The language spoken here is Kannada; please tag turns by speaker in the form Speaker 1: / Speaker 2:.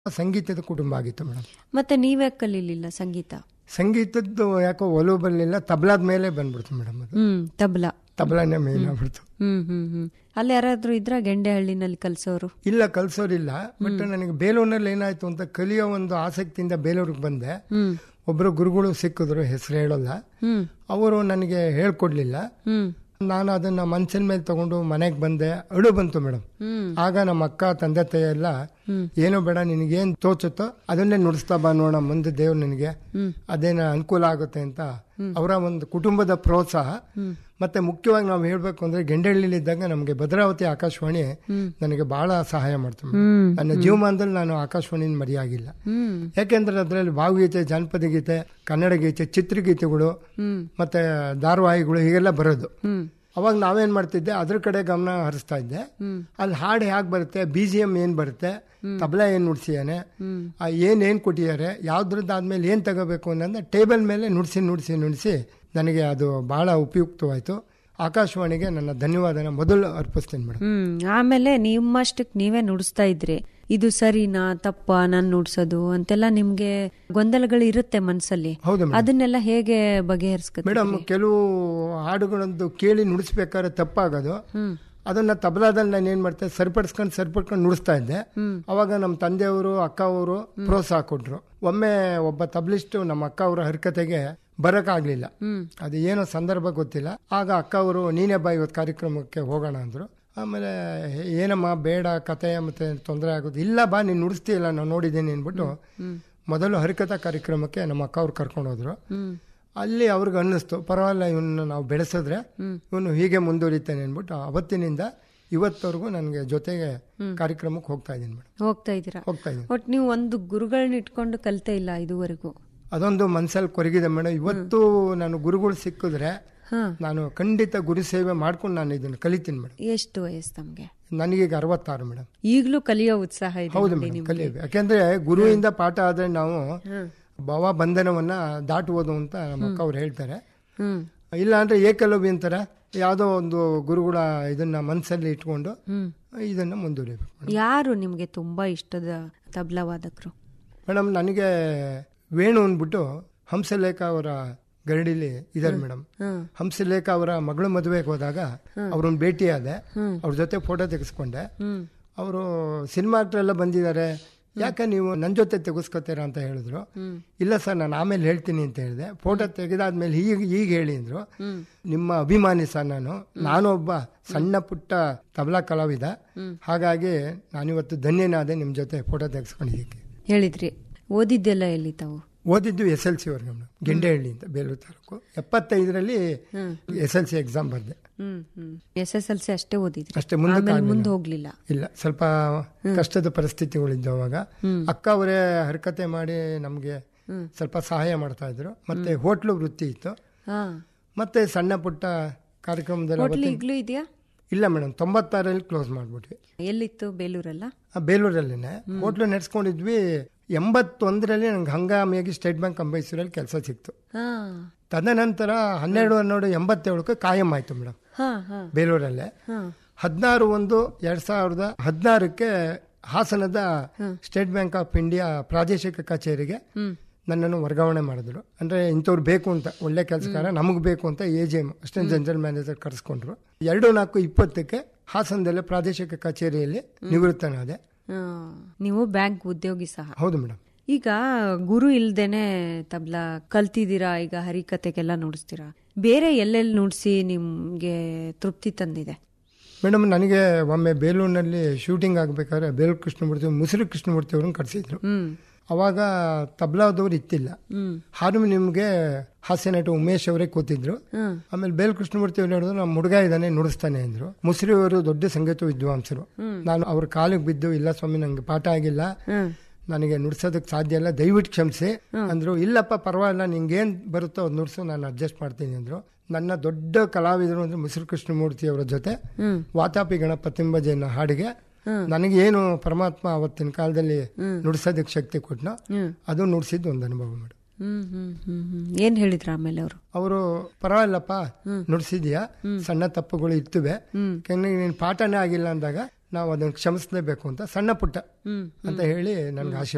Speaker 1: ಸಂಗೀತದ ಕುಟುಂಬ ಆಗಿತ್ತು ಮೇಡಮ್
Speaker 2: ಮತ್ತೆ ನೀವೇ ಕಲೀಲಿಲ್ಲ ಸಂಗೀತ
Speaker 1: ಸಂಗೀತದ್ದು ಯಾಕೋ ಒಲವು ಬರಲಿಲ್ಲ ತಬ್ಲಾದ ಮೇಲೆ ಬಂದ್ಬಿಡ್ತು ಮೇಡಮ್ ಅದು
Speaker 2: ಹ್ಮ್ ತಬ್ಲಾ
Speaker 1: ತಬ್ಲಾನೇ ಮೇನ್ ಆಗ್ಬಿಡ್ತು
Speaker 2: ಹ್ಮ್ ಹ್ಮ್ ಹ್ಮ್ ಅಲ್ಲಿ ಯಾರಾದ್ರೂ ಇದ್ರ ಗೆಂಡೆಹಳ್ಳಿನಲ್ಲಿ ಕಲ್ಸೋರು
Speaker 1: ಇಲ್ಲ ಕಲ್ಸೋರಿಲ್ಲ ಬಟ್ ನನಗೆ ಬೇಲೂರಿನಲ್ಲಿ ಏನಾಯ್ತು ಅಂತ ಕಲಿಯೋ ಒಂದು ಆಸಕ್ತಿಯಿಂದ ಬೇಲೂರಿಗೆ ಬಂದೆ
Speaker 2: ಹ್ಮ್
Speaker 1: ಒಬ್ಬರು ಗುರುಗಳು ಸಿಕ್ಕಿದ್ರು ಹೆಸರು ಹೇಳೋಲ್ಲ
Speaker 2: ಹ್ಮ್
Speaker 1: ಅವರು ನನಗೆ ಹೇಳ್ಕೊಡ್ಲಿಲ್ಲ
Speaker 2: ಹ್ಮ್
Speaker 1: ನಾನು ಅದನ್ನ ಮನ್ಸಿನ ಮೇಲೆ ತಗೊಂಡು ಮನೆಗೆ ಬಂದೆ ಅಳು ಬಂತು ಮೇಡಮ್
Speaker 2: ಹ್ಮ್
Speaker 1: ಆಗ ನಮ್ಮ ಅಕ್ಕ ತಂದೆ ತಾಯಿ ಎಲ್ಲ ಏನೋ ಬೇಡ ನಿನಗೇನ್ ತೋಚುತ್ತೋ ಅದನ್ನೇ ನುಡಿಸ್ತಾ ಬಾ ನೋಡ ಮುಂದೆ ದೇವ್ರು ನಿನಗೆ ಅದೇನ ಅನುಕೂಲ ಆಗುತ್ತೆ ಅಂತ ಅವರ ಒಂದು ಕುಟುಂಬದ ಪ್ರೋತ್ಸಾಹ ಮತ್ತೆ ಮುಖ್ಯವಾಗಿ ನಾವು ಹೇಳ್ಬೇಕು ಅಂದ್ರೆ ಗೆಂಡಹಳ್ಳಿಲಿ ಇದ್ದಾಗ ನಮಗೆ ಭದ್ರಾವತಿ ಆಕಾಶವಾಣಿ ನನಗೆ ಬಹಳ ಸಹಾಯ ಮಾಡ್ತು madam.
Speaker 2: ಹ್ಮ್
Speaker 1: ನನ್ನ ಜೀವಮಾನದಲ್ಲಿ ನಾನು ಆಕಾಶವಾಣಿನ ಮರೆಯಾಗಿಲ್ಲ
Speaker 2: ಹ್ಮ್
Speaker 1: ಯಾಕೆಂದ್ರೆ ಅದರಲ್ಲಿ ಭಾವಗೀತೆ ಜಾನಪದ ಗೀತೆ ಕನ್ನಡ ಗೀತೆ ಚಿತ್ರಗೀತೆಗಳು
Speaker 2: ಹ್ಮ್
Speaker 1: ಮತ್ತೆ ಧಾರಾವಾಹಿಗಳು ಹೀಗೆಲ್ಲ ಬರೋದು
Speaker 2: ಹ್ಮ್
Speaker 1: ಅವಾಗ ನಾವೇನ್ ಮಾಡ್ತಿದ್ದೆ ಅದ್ರ ಕಡೆ ಗಮನ ಹರಿಸ್ತಾ ಇದ್ದೆ ಅಲ್ಲಿ ಹಾಡು ಹೇಗೆ ಬರುತ್ತೆ ಬಿ ಜಿ ಎಂ ಏನ್ ಬರುತ್ತೆ ತಬಲಾ ಏನ್ ನುಡ್ಸಿಯಾನೆ
Speaker 2: ಹ್ಮ್
Speaker 1: ಆ ಏನ್ ಏನ್ ಕೊಟ್ಟಿದ್ದಾರೆ ಯಾವ್ದ್ರದ್ದು ಆದ್ಮೇಲೆ ಏನ್ ತಗೋಬೇಕು ಅನ್ನೋದನ್ನ ಟೇಬಲ್ ಮೇಲೆ ನುಡ್ಸಿ ನುಡ್ಸಿ ನುಡ್ಸಿ ನನಗೆ ಅದು ಬಹಳ ಉಪಯುಕ್ತವಾಯ್ತು ಆಕಾಶವಾಣಿಗೆ ನನ್ನ ಧನ್ಯವಾದನ ಮೊದಲು ಅರ್ಪಿಸ್ತೇನೆ ಮೇಡಮ್
Speaker 2: ಹ್ಮ್ ಆಮೇಲೆ ನಿಮ್ಮಷ್ಟಕ್ ನೀವೇ ನುಡಿಸ್ತಾ ಇದ್ರಿ ಇದು ಸರಿನಾ ತಪ್ಪ ನಾನ್ ನುಡ್ಸೋದು ಅಂತೆಲ್ಲ ನಿಮ್ಗೆ ಗೊಂದಲಗಳು ಇರುತ್ತೆ ಮನ್ಸಲ್ಲಿ
Speaker 1: ಹೌದು ಮೇಡಮ್
Speaker 2: ಅದನ್ನೆಲ್ಲ ಹೇಗೆ ಬಗೆಹರಿಸ್ಕತ್ತೀರಿ
Speaker 1: ಮೇಡಮ್ ಕೆಲವು ಹಾಡುಗಳದ್ದು ಕೇಳಿ ನುಡಿಸ್ಬೇಕಾದ್ರೆ ತಪ್ಪಾಗೋದು
Speaker 2: ಹ್ಮ್
Speaker 1: ಅದನ್ನ ತಬಲಾದಲ್ಲಿ ನಾನು ಏನ್ ಮಾಡ್ತೆ ಸರಿಪಡಿಸ್ಕೊಂಡು ಸರಿಪಡ್ಕೊಂಡು ನುಡಿಸ್ತಾ ಇದ್ದೆ ಅವಾಗ ನಮ್ಮ ತಂದೆಯವರು ಅಕ್ಕ ಅವರು ಪ್ರೋತ್ಸಾಹ ಕೊಟ್ರು ಒಮ್ಮೆ ಒಬ್ಬ ತಬ್ಲಿಸ್ಟ್ ನಮ್ಮ ಅಕ್ಕ ಅವರ ಹರಕತೆಗೆ ಬರಕ್ಕಾಗ್ಲಿಲ್ಲ
Speaker 2: ಹ್ಮ್
Speaker 1: ಅದು ಏನೋ ಸಂದರ್ಭ ಗೊತ್ತಿಲ್ಲ ಆಗ ಅಕ್ಕ ಅವರು ನೀನೇ ಬಾ ಇವತ್ತು ಕಾರ್ಯಕ್ರಮಕ್ಕೆ ಹೋಗೋಣ ಅಂದ್ರು ಆಮೇಲೆ ಏನಮ್ಮ ಬೇಡ ಕತೆ ಮತ್ತೆ ತೊಂದರೆ ಆಗೋದು ಇಲ್ಲ ಬಾ ನೀನು ನುಡಿಸ್ತೀಯಲ್ಲ ನಾನು ನೋಡಿದ್ದೀನಿ ಅಂದ್ಬಿಟ್ಟು ಮೊದಲು ಹರಿಕಥಾ ಕಾರ್ಯಕ್ರಮಕ್ಕೆ ನಮ್ಮ ಅಕ್ಕ ಅವ್ರು ಕರ್ಕೊಂಡು ಹೋದ್ರು
Speaker 2: ಹ್ಮ್
Speaker 1: ಅಲ್ಲಿ ಅವ್ರಿಗೆ ಅನ್ನಿಸ್ತು ಪರವಾಗಿಲ್ಲ ಇವನ್ನ ನಾವು ಬೆಳೆಸಿದ್ರೆ ಇವನು ಹೀಗೆ ಮುಂದುವರಿತಾನೆ ಅಂದ್ಬಿಟ್ಟು ಅವತ್ತಿನಿಂದ ಇವತ್ತವರೆಗೂ ನನಗೆ ಜೊತೆಗೆ ಕಾರ್ಯಕ್ರಮಕ್ಕೆ ಹೋಗ್ತಾ ಇದ್ದೀನಿ ಮೇಡಮ್
Speaker 2: ಹೋಗ್ತಾ ಇದ್ದೀರಾ
Speaker 1: ಹೋಗ್ತಾ ಇದ್ದೀನಿ
Speaker 2: ಒಟ್ ನೀವು ಒಂದು ಗುರುಗಳನ್ನ ಇಟ್ಕೊಂಡು ಕಲ್ತೇ ಇಲ್ಲ ಇದುವರೆಗೂ
Speaker 1: ಅದೊಂದು ಮನ್ಸಲ್ಲಿ ಕೊರಗಿದೆ ಮೇಡಮ್ ಇವತ್ತು ನಾನು ಗುರುಗಳು ಸಿಕ್ಕಿದ್ರೆ
Speaker 2: ಹಾ
Speaker 1: ನಾನು ಖಂಡಿತ ಗುರು ಸೇವೆ ಮಾಡ್ಕೊಂಡು ನಾನು ಇದನ್ನು ಕಲಿತೀನಿ ಮೇಡಮ್
Speaker 2: ಎಷ್ಟು ವಯಸ್ಸು ತಮ್ಗೆ
Speaker 1: ನನಗೀಗ ಅರವತ್ತಾರು ಮೇಡಮ್
Speaker 2: ಈಗಲೂ ಕಲಿಯೋ ಉತ್ಸಾಹ ಇದೆ
Speaker 1: ಹೌದು
Speaker 2: ನೋಡಿ
Speaker 1: ಮೇಡಮ್
Speaker 2: ನಿಮ್ಗೆ.
Speaker 1: ಕಲಿಯಬೇಕು ಯಾಕೆಂದ್ರೆ ಗುರುವಿಂದ ಪಾಠ ಆದ್ರೆ ನಾವು
Speaker 2: ಹ್ಮ್.
Speaker 1: ಭವ ಬಂಧನವನ್ನ ದಾಟುವುದು ಅಂತ ನಮ್ಮ ಅಕ್ಕ ಅವ್ರು ಹೇಳ್ತಾರೆ
Speaker 2: ಹ್ಮ್
Speaker 1: ಇಲ್ಲ ಅಂದ್ರೆ ಏಕಲವ್ಯ ಅಂತಾರೆ ಯಾವುದೋ ಒಂದು ಗುರುಗಳ ಇದನ್ನ ಮನಸ್ಸಲ್ಲಿ ಇಟ್ಕೊಂಡು
Speaker 2: ಹ್ಮ್
Speaker 1: ಇದನ್ನ ಮುಂದುವರಿಬೇಕು
Speaker 2: ಯಾರು ನಿಮ್ಗೆ ತುಂಬಾ ಇಷ್ಟದ ತಬ್ಲಾ ವಾದಕರು
Speaker 1: ಮೇಡಮ್ ನನಗೆ ವೇಣು ಅಂದ್ಬಿಟ್ಟು ಹಂಸಲೇಖ ಅವರ ಗರಡಿಲಿ ಇದಾರೆ ಮೇಡಮ್
Speaker 2: ಹ್ಮ್
Speaker 1: ಹಂಸಲೇಖ ಅವರ ಮಗಳ ಮದುವೆಗೆ ಹೋದಾಗ ಅವ್ರನ್ನ ಭೇಟಿಯಾದೆ
Speaker 2: ಹ್ಮ್.
Speaker 1: ಅವ್ರ ಜೊತೆ ಫೋಟೋ ತೆಗೆಸ್ಕೊಂಡೆ
Speaker 2: ಹ್ಮ್
Speaker 1: ಅವರು ಸಿನಿಮಾ ಎಲ್ಲ ಬಂದಿದ್ದಾರೆ ಯಾಕೆ ನೀವು ನನ್ನ ಜೊತೆ ತೆಗೆಸ್ಕೊತೀರಾ ಅಂತ ಹೇಳಿದ್ರು
Speaker 2: ಹ್ಮ್
Speaker 1: ಇಲ್ಲ ಸರ್ ನಾನು ಆಮೇಲೆ ಹೇಳ್ತೀನಿ ಅಂತ ಹೇಳಿದೆ ಫೋಟೋ ತೆಗೆದಾದ್ಮೇಲೆ ಈಗ ಈಗ ಹೇಳಿ ಅಂದ್ರು
Speaker 2: ಹ್ಮ್
Speaker 1: ನಿಮ್ಮ ಅಭಿಮಾನಿ ಸರ್ ನಾನು ನಾನು ಒಬ್ಬ ಸಣ್ಣ ಪುಟ್ಟ ತಬಲಾ ಕಲಾವಿದ ಹಾಗಾಗಿ ನಾನಿವತ್ತು ಧನ್ಯನಾದೆ ನಿಮ್ಮ ಜೊತೆ ಫೋಟೋ ತೆಗೆಸ್ಕೊಂಡಿದ್ದಕ್ಕೆ
Speaker 2: ಹೇಳಿದ್ರಿ ಓದಿದ್ದೆಲ್ಲ ಎಲ್ಲಿ ತಾವು
Speaker 1: ಓದಿದ್ದು ಎಸ್ ಎಲ್ ಸಿ ವರ್ಗ ಗೆಂಡೆಹಳ್ಳಿ ಅಂತ ಬೇಲೂರು ತಾಲೂಕು ಎಪ್ಪತ್ತೈದರಲ್ಲಿ
Speaker 2: ಹ್ಮ್
Speaker 1: ಎಸ್ ಎಲ್ ಸಿ ಎಕ್ಸಾಮ್ ಬರ್ದೆ
Speaker 2: ಹ್ಮ್ ಹ್ಮ್ ಎಸ್ ಎಸ್ ಎಲ್ ಸಿ ಅಷ್ಟೇ ಓದಿದ್ರಿ
Speaker 1: ಅಷ್ಟೇ ಮುಂದಕ್ಕೆ
Speaker 2: ಆಮೇಲೆ
Speaker 1: ಆಗ್ಲಿಲ್ಲ.
Speaker 2: ಮುಂದೆ ಹೋಗ್ಲಿಲ್ಲ
Speaker 1: ಇಲ್ಲ ಸ್ವಲ್ಪ ಕಷ್ಟದ ಪರಿಸ್ಥಿತಿಗಳಿದ್ದು ಅವಾಗ ಅಕ್ಕ ಅವರೇ ಹರಕತೆ ಮಾಡಿ ನಮಗೆ
Speaker 2: ಹ್ಮ್.
Speaker 1: ಸ್ವಲ್ಪ ಸಹಾಯ ಮಾಡ್ತಾ ಇದ್ರು ಮತ್ತೆ ಹೋಟ್ಲು ವೃತ್ತಿ ಇತ್ತು
Speaker 2: ಹಾ
Speaker 1: ಮತ್ತೆ ಸಣ್ಣ ಪುಟ್ಟ ಕಾರ್ಯಕ್ರಮದಲ್ಲಿ
Speaker 2: ಹೋಟ್ಲ್
Speaker 1: ಅವತ್ತಿನ-
Speaker 2: ಈಗ್ಲೂ ಇದೆಯಾ
Speaker 1: ಇಲ್ಲ ಮೇಡಮ್ ತೊಂಬತ್ತಾರಲ್ಲಿ ಕ್ಲೋಸ್ ಮಾಡ್ಬಿಟ್ವಿ
Speaker 2: ಎಲ್ಲಿತ್ತು ಬೇಲೂರಲ್ಲ
Speaker 1: ಆ ಬೇಲೂರಲ್ಲಿನೇ ಹೋಟ್ಲು ನಡೆಸ್ಕೊಂಡಿದ್ವಿ ಎಂಬತ್ತೊಂದರಲ್ಲಿ ನಂಗೆ ಹಂಗಾಮಿಯಾಗಿ ಸ್ಟೇಟ್ ಬ್ಯಾಂಕ್ ಅಂಬೈಸೂರಲ್ಲಿ ಕೆಲಸ ಸಿಕ್ತು
Speaker 2: ಹಾ
Speaker 1: ತದನಂತರ ಹನ್ನೆರಡು ಹನ್ನೆರಡು ಎಂಬತ್ತೇಳಕ್ಕೆ ಕಾಯಂ ಆಯ್ತು ಮೇಡಮ್
Speaker 2: ಹಾ ಹಾ
Speaker 1: ಬೇಲೂರಲ್ಲೇ
Speaker 2: ಹಾ
Speaker 1: ಹದಿನಾರು ಒಂದು ಎರಡ್ ಸಾವಿರದ ಹದಿನಾರಕ್ಕೆ ಹಾಸನದ ಸ್ಟೇಟ್ ಬ್ಯಾಂಕ್ ಆಫ್ ಇಂಡಿಯಾ ಪ್ರಾದೇಶಿಕ ಕಚೇರಿಗೆ
Speaker 2: ಹ್ಮ್
Speaker 1: ನನ್ನನ್ನು ವರ್ಗಾವಣೆ ಮಾಡಿದ್ರು ಅಂದ್ರೆ ಇಂಥವ್ರು ಬೇಕು ಅಂತ ಒಳ್ಳೆ ಕೆಲಸಕಾರ ನಮಗ್ ಬೇಕು ಅಂತ A G M assistant general manager ಕರೆಸ್ಕೊಂಡ್ರು ಎರಡು ನಾಲ್ಕು ಇಪ್ಪತ್ತಕ್ಕೆ ಹಾಸನದಲ್ಲೇ ಪ್ರಾದೇಶಿಕ ಕಚೇರಿಯಲ್ಲಿ ನಿವೃತ್ತನಾದೆ
Speaker 2: ಹಾ. ನೀವು ಬ್ಯಾಂಕ್ ಉದ್ಯೋಗಿ ಸಹ
Speaker 1: ಹೌದು ಮೇಡಮ್
Speaker 2: ಈಗ ಗುರು ಇಲ್ದೇನೆ ತಬ್ಲಾ ಕಲ್ತಿದ್ದೀರಾ ಈಗ ಹರಿಕತೆಗೆಲ್ಲ ನುಡಿಸ್ತೀರಾ ಬೇರೆ ಎಲ್ಲೆಲ್ಲಿ ನುಡಿಸಿ ನಿಮ್ಗೆ ತೃಪ್ತಿ ತಂದಿದೆ
Speaker 1: ಮೇಡಮ್ ನನಗೆ ಒಮ್ಮೆ ಬೇಲೂರಿನಲ್ಲಿ ಶೂಟಿಂಗ್ ಆಗಬೇಕಾದ್ರೆ ಬೇಲೂರು ಕೃಷ್ಣಮೂರ್ತಿ ಮುಸುರು ಕೃಷ್ಣಮೂರ್ತಿ ಅವ್ರನ್ನ ಕರೆಸಿದ್ರು
Speaker 2: ಹ್ಮ್
Speaker 1: ಅವಾಗ ತಬ್ಲಾದವ್ರು ಇತ್ತಿಲ್ಲ
Speaker 2: ಹ್ಮ್
Speaker 1: ಹಾರ್ಮೋನಿಯಂಗೆ ಹಾಸ್ಯ ನಟ ಉಮೇಶ್ ಅವರೇ ಕೂತಿದ್ರು
Speaker 2: ಹ್ಮ್
Speaker 1: ಆಮೇಲೆ ಬೇಲ್ ಕೃಷ್ಣಮೂರ್ತಿ ಅವರು ಹೇಳಿದ್ರು ನಮ್ಮ ಹುಡುಗ ಇದ್ದಾನೆ ನುಡಿಸ್ತಾನೆ ಅಂದ್ರು ಮುಸ್ರಿ ಅವರು ದೊಡ್ಡ ಸಂಗೀತ ವಿದ್ವಾಂಸರು ನಾನು ಅವ್ರ ಕಾಲಿಗೆ ಬಿದ್ದು ಇಲ್ಲ ಸ್ವಾಮಿ ನಂಗೆ ಪಾಠ ಆಗಿಲ್ಲ
Speaker 2: ಹ್ಮ್
Speaker 1: ನನಗೆ ನುಡ್ಸೋದಕ್ಕೆ ಸಾಧ್ಯ ಇಲ್ಲ ದಯವಿಟ್ಟು ಕ್ಷಮಿಸಿ ಅಂದ್ರು ಇಲ್ಲಪ್ಪ ಪರವಾಗಿಲ್ಲ ನಿಂಗೇನ್ ಬರುತ್ತೋ ಅದು ನುಡ್ಸು ನಾನು ಅಡ್ಜಸ್ಟ್ ಮಾಡ್ತೀನಿ ಅಂದ್ರು ನನ್ನ ದೊಡ್ಡ ಕಲಾವಿದರು ಅಂದ್ರೆ ಮುಸುರು ಕೃಷ್ಣಮೂರ್ತಿ ಅವರ ಜೊತೆ
Speaker 2: ಹ್ಮ್
Speaker 1: ವಾತಾಪಿ ಗಣಪತಿಂಬಜನ ಹಾಡಿಗೆ
Speaker 2: ಹ್ಮ್.
Speaker 1: ನನಗೇನು ಪರಮಾತ್ಮ ಅವತ್ತಿನ ಕಾಲದಲ್ಲಿ ನುಡ್ಸೋದಕ್ಕೆ ಶಕ್ತಿ ಕೊಟ್ನೋ
Speaker 2: ಹ್ಮ್
Speaker 1: ಅದು ನುಡ್ಸಿದ್ದು ಒಂದು ಅನುಭವ ಮೇಡಮ್
Speaker 2: ಹ್ಮ್ ಹ್ಮ್ ಹ್ಮ್ ಹ್ಮ್ ಏನ್ ಹೇಳಿದ್ರ ಆಮೇಲೆ ಅವರು
Speaker 1: ಅವರು ಪರವಾಗಿಲ್ಲಪ್ಪ ನುಡ್ಸಿದ್ಯಾ ಸಣ್ಣ ತಪ್ಪುಗಳು ಇರ್ತವೆ
Speaker 2: ಹ್ಮ್.
Speaker 1: ನೀನು ಪಾಠನೇ ಆಗಿಲ್ಲ ಅಂದಾಗ ನಾವು ಅದನ್ನು ಕ್ಷಮಿಸಲೇಬೇಕು ಅಂತ ಸಣ್ಣ ಪುಟ್ಟ
Speaker 2: ಹ್ಮ್
Speaker 1: ಅಂತ ಹೇಳಿ ನನ್ಗೆ ಆಶೀರ್ವಾದ